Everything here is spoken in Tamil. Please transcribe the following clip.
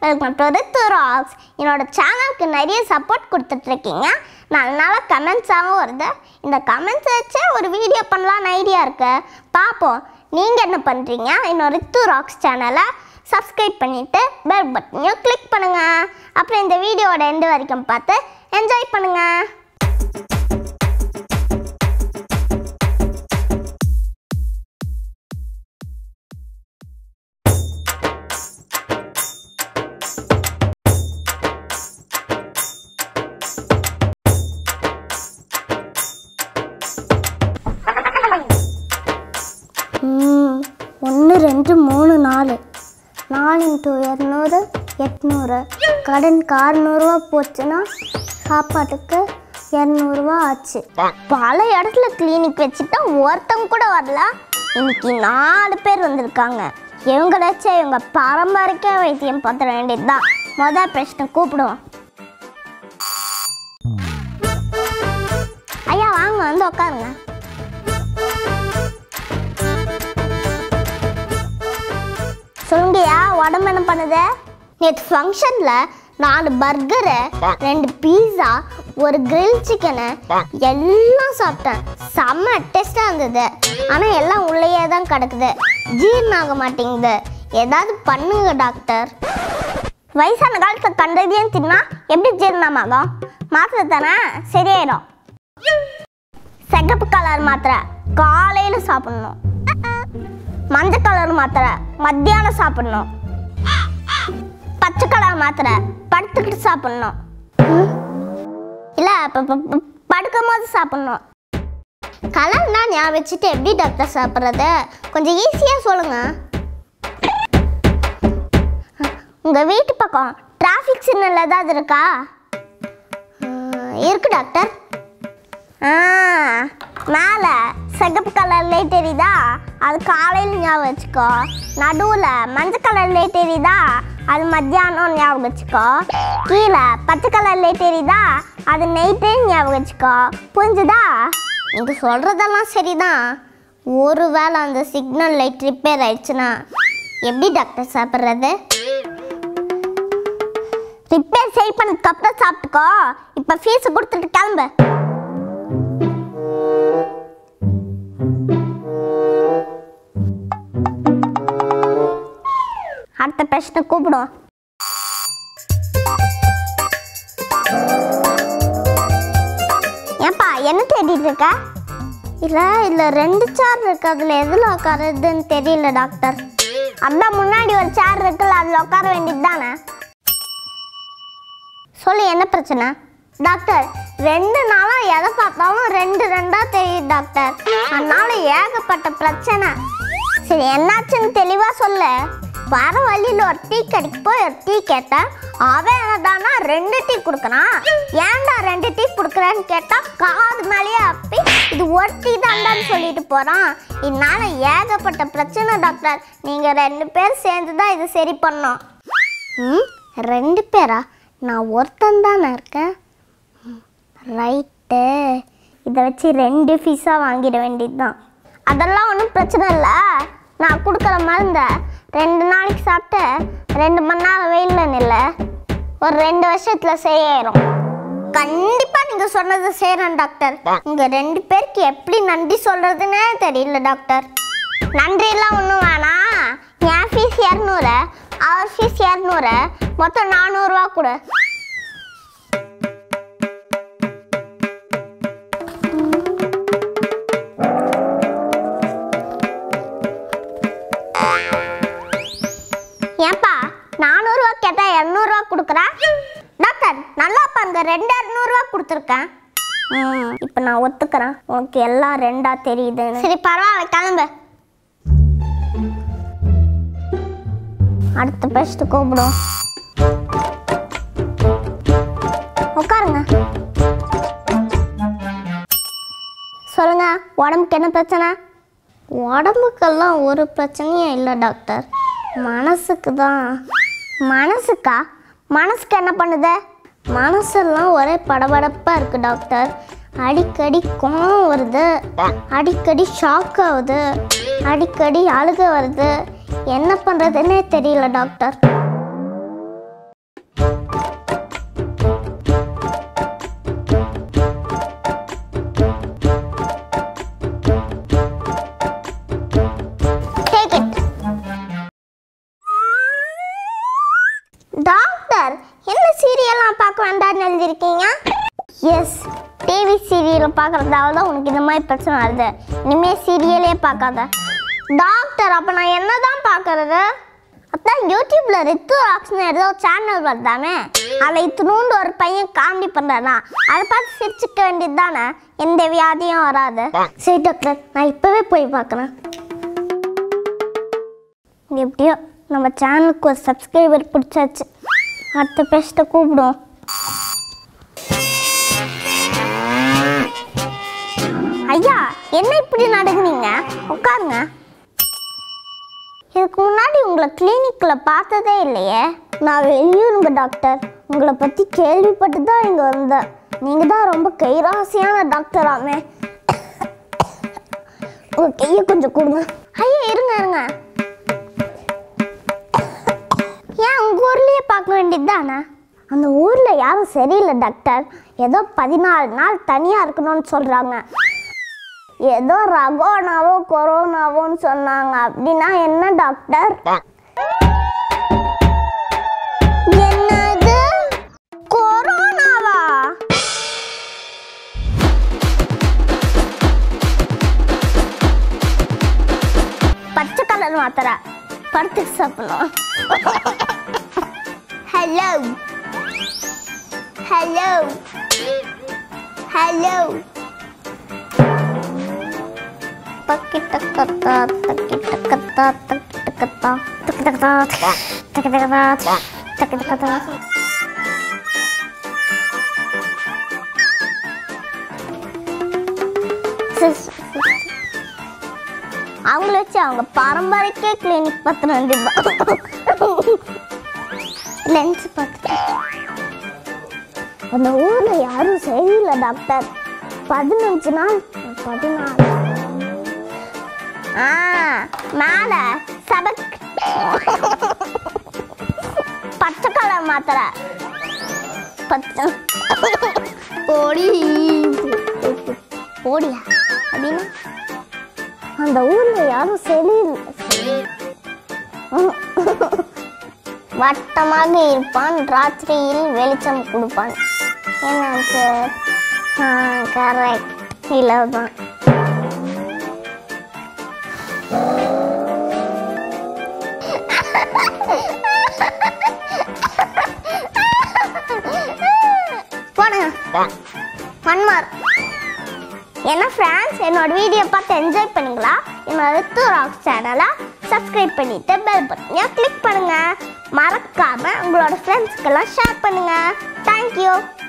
வெல்கம் டு ரித்து ராக்ஸ் என்னோட சேனலுக்கு நிறைய சப்போர்ட் கொடுத்துட்ருக்கீங்க நல்ல நல்ல கமெண்ட்ஸாகவும் வருது இந்த கமெண்ட்ஸ் வச்சே ஒரு வீடியோ பண்ணலான்னு ஐடியா இருக்கு பார்ப்போம் நீங்கள் என்ன பண்ணுறீங்க என்னோட ரித்து ராக்ஸ் சேனலை சப்ஸ்கிரைப் பண்ணிவிட்டு பெல் பட்டனையும் கிளிக் பண்ணுங்கள் அப்புறம் இந்த வீடியோவோட எண்டு வரைக்கும் பார்த்து என்ஜாய் பண்ணுங்கள் ஒன்று ரெண்டு மூணு நாலு நாலு இன்ட்டு இரநூறு எட்நூறு கடனுக்கு அறுநூறுவா போச்சுன்னா சாப்பாட்டுக்கு இரநூறுவா ஆச்சு பல இடத்துல கிளினிக் வச்சுட்டா ஒருத்தங்க கூட வரல இன்னைக்கு நாலு பேர் வந்திருக்காங்க இவங்களாச்சும் இவங்க பரம்பரைக்கே வைத்தியம் பார்த்துட வேண்டியதுதான் மொதல் பிரச்சனை கூப்பிடுவோம் ஐயா வாங்க வந்து உட்காருங்க சொல்லுங்கய்யா உடம்பு என்ன பண்ணுது நேற்று ஃபங்க்ஷனில் நாலு பர்கரு ரெண்டு பீஸா ஒரு கிரில் சிக்கனு எல்லாம் சாப்பிட்டேன் செம்ம டேஸ்டாக இருந்தது ஆனால் எல்லாம் உள்ளேயே தான் கிடக்குது ஜீரணம் ஆக மாட்டேங்குது ஏதாவது பண்ணுங்க டாக்டர் வயசான காலத்தில் கண்டதையும் தின்னா எப்படி ஜீரணமாகும் மாத்திரை தானே சரியாயிடும் சிகப்பு கலர் மாத்திரை காலையில் சாப்பிடணும் மஞ்சள் கலர் மாத்திரை மத்தியானம் சாப்பிடணும் பச்சை கலர் மாத்திரை படுத்துக்கிட்டு சாப்பிடணும் ம்? இல்ல ப- ப- ப- படுக்கும் போது சாப்பிடணும் கலர்னா ஞாபகம் வச்சுட்டு எப்படி டாக்டர் சாப்பிட்றது கொஞ்சம் ஈஸியாக சொல்லுங்க உங்க வீட்டு பக்கம் டிராஃபிக் சிக்னல் ஏதாவது இருக்கா ம், இருக்கு டாக்டர் ஆ மேலே சிகப்பு கலர் லைட் தெரியுதா அது காலையில் ஞாபகம் வச்சுக்கோ நடுவில் மஞ்சள் கலர் லைட் தெரியுதா அது மத்தியானம் ஞாபகம் வச்சுக்கோ கீழே பச்சை கலர் லைட் தெரியுதா அது நைட்டே ஞாபகம் வச்சுக்கோ புரிஞ்சுதா நீங்கள் சொல்கிறதெல்லாம் சரிதான் ஒரு வேளை அந்த சிக்னல் லைட் ரிப்பேர் ஆயிடுச்சுன்னா எப்படி டாக்டர் சாப்பிட்றது ரிப்பேர் சரி பண்ணதுக்கு அப்புறம் சாப்பிட்டுக்கோ இப்போ ஃபீஸ் கொடுத்துட்டு கிளம்பு அடுத்த பிரச்சனை கூப்பிடும் ஏன்பா என்ன தேடிட்டு இருக்க இல்லை இதில் ரெண்டு சேர் இருக்கு அதில் எதில் உட்காருதுன்னு தெரியல டாக்டர் அதான் முன்னாடி ஒரு சேர் இருக்குல்ல அதில் உட்கார வேண்டியது தானே சொல்லு என்ன பிரச்சனை டாக்டர் ரெண்டு நாளா எதை பார்த்தாலும் ரெண்டு ரெண்டா தெரியுது டாக்டர் அதனால ஏகப்பட்ட பிரச்சனை சரி என்னாச்சுன்னு தெளிவா சொல்லு வர வழியில் ஒரு டீ கடைக்கு போய் ஒரு டீ கேட்டேன் அவன் என்னடானா ரெண்டு டீ கொடுக்குறான் ஏன்டா ரெண்டு டீ கொடுக்குறேன்னு கேட்டா காது மேலேயே அப்பி இது ஒரு டீ தான்டான்னு சொல்லிட்டு போறான் இதனால ஏகப்பட்ட பிரச்சனை டாக்டர் நீங்க ரெண்டு பேர் சேர்ந்து தான் இது சரி பண்ணோம் ம் ரெண்டு பேரா நான் ஒருத்தன் தானே இருக்கேன் ரைட்டு இதை வச்சு ரெண்டு ஃபீஸாக வாங்கிட வேண்டியது தான் அதெல்லாம் ஒன்றும் பிரச்சனை இல்லை நான் கொடுக்குற மருந்தை ரெண்டு நாளைக்கு சாப்பிட்டு ரெண்டு மணி நேரம் வெயிலில் நில்ல ஒரு ரெண்டு வருஷத்தில் சரியாயிரும் கண்டிப்பாக நீங்கள் சொன்னது செய்கிறேன் டாக்டர் உங்கள் ரெண்டு பேருக்கு எப்படி நன்றி சொல்கிறதுன்னே தெரியல டாக்டர் நன்றியெல்லாம் ஒன்றும் வேணாம் என் ஃபீஸ் இரநூறு அவர் ஃபீஸ் இரநூறு மொத்தம் நானூறுரூவா கொடு ஏன்பா நானூறுரூவா கேட்டால் இரநூறுவா கொடுக்குறா டாக்டர் நல்லா பாருங்க ரெண்டு இரநூறுவா கொடுத்துருக்கேன் ம் இப்போ நான் ஒத்துக்கிறேன் உனக்கு எல்லாம் ரெண்டா தெரியுது சரி பரவாயில்ல கிளம்பு அடுத்த பெஸ்ட் கூப்பிடும் உட்காருங்க சொல்லுங்க உடம்புக்கு என்ன பிரச்சனை உடம்புக்கெல்லாம் ஒரு பிரச்சனையும் இல்லை டாக்டர் மனசுக்கு தான் மனசுக்கா மனசுக்கு என்ன பண்ணுது மனசெல்லாம் ஒரே படபடப்பாக இருக்கு டாக்டர் அடிக்கடி கோவம் வருது அடிக்கடி ஷாக் ஆகுது அடிக்கடி அழுக வருது என்ன பண்ணுறதுன்னே தெரியல டாக்டர் பார்க்கறதால தான் உனக்கு இந்த மாதிரி பிரச்சனை வருது இனிமே சீரியலே பார்க்காத டாக்டர் அப்போ நான் என்ன தான் பார்க்கறது அதான் யூடியூப்ல ரித்து ராக்ஸ்னு ஏதோ சேனல் வருதாமே அதில் இத்தினூண்டு ஒரு பையன் காமெடி பண்ணுறானா அதை பார்த்து சிரிச்சுக்க வேண்டியது தானே எந்த வியாதியும் வராது சரி டாக்டர் நான் இப்போவே போய் பார்க்குறேன் எப்படியோ நம்ம சேனலுக்கு ஒரு சப்ஸ்கிரைபர் பிடிச்சாச்சு அடுத்த பேஸ்ட்டை கூப்பிடுவோம் ஐயா என்ன இப்படி நடக்குனீங்க உட்காருங்க இதுக்கு முன்னாடி உங்களை கிளினிக்கில் பார்த்ததே இல்லையே நான் வெளியூருங்க டாக்டர் உங்களை பற்றி கேள்விப்பட்டு தான் இங்கே வந்தேன் நீங்கள் தான் ரொம்ப கைராசியான டாக்டராமே உங்கள் கையை கொஞ்சம் கொடுங்க ஐயா இருங்க இருங்க ஏன் உங்கள் ஊர்லேயே பார்க்க வேண்டியது தானே அந்த ஊரில் யாரும் சரியில்லை டாக்டர் ஏதோ பதினாலு நாள் தனியாக இருக்கணும்னு சொல்கிறாங்க ஏதோ ரகோனாவோ கொரோனாவோன்னு சொன்னாங்க அப்படின்னா என்ன டாக்டர் என்னது கொரோனாவா பச்சை கலர் மாத்திரை படத்துக்கு சாப்பிடணும் ஹலோ ஹலோ ஹலோ தக்கிட்டக்கத்தா தக்கிட்டக்கத்தா தக்கிட்டக்கத்தா தக்கிட்டக்கத்தா தக்கிட்டக்கத்தா தக்கிட்டக்கத்தா சிஸ், சிஸ். அவங்கள வச்சு அவங்க பாரம்பரியக்கே கிளினிக் பத்திர வேண்டியதுதான் லென்ஸ் பார்த்துட்டு அந்த ஊர்ல யாரும் சரியில்லை டாக்டர் பதினஞ்சு நாள் பதினாலு ஆ மேல சபக் பச்சை கலர் மாத்திரை பச்சை ஓடி ஓடியா அப்படின்னு அந்த ஊர்ல யாரும் சரியில்லை வட்டமாக இருப்பான் ராத்திரியில் வெளிச்சம் கொடுப்பான் என்ன சார் கரெக்ட் இல்லை தான் போடுங்க ஒன் மார் என்ன ஃப்ரெண்ட்ஸ் என்னோட வீடியோ பார்த்து என்ஜாய் பண்ணீங்களா என்னோட ரித்து ராக்ஸ் சேனலை சப்ஸ்கிரைப் பண்ணிட்டு பெல் பட்டனையும் கிளிக் பண்ணுங்க மறக்காம உங்களோட ஃப்ரெண்ட்ஸ்க்கெல்லாம் ஷேர் பண்ணுங்க தேங்க்யூ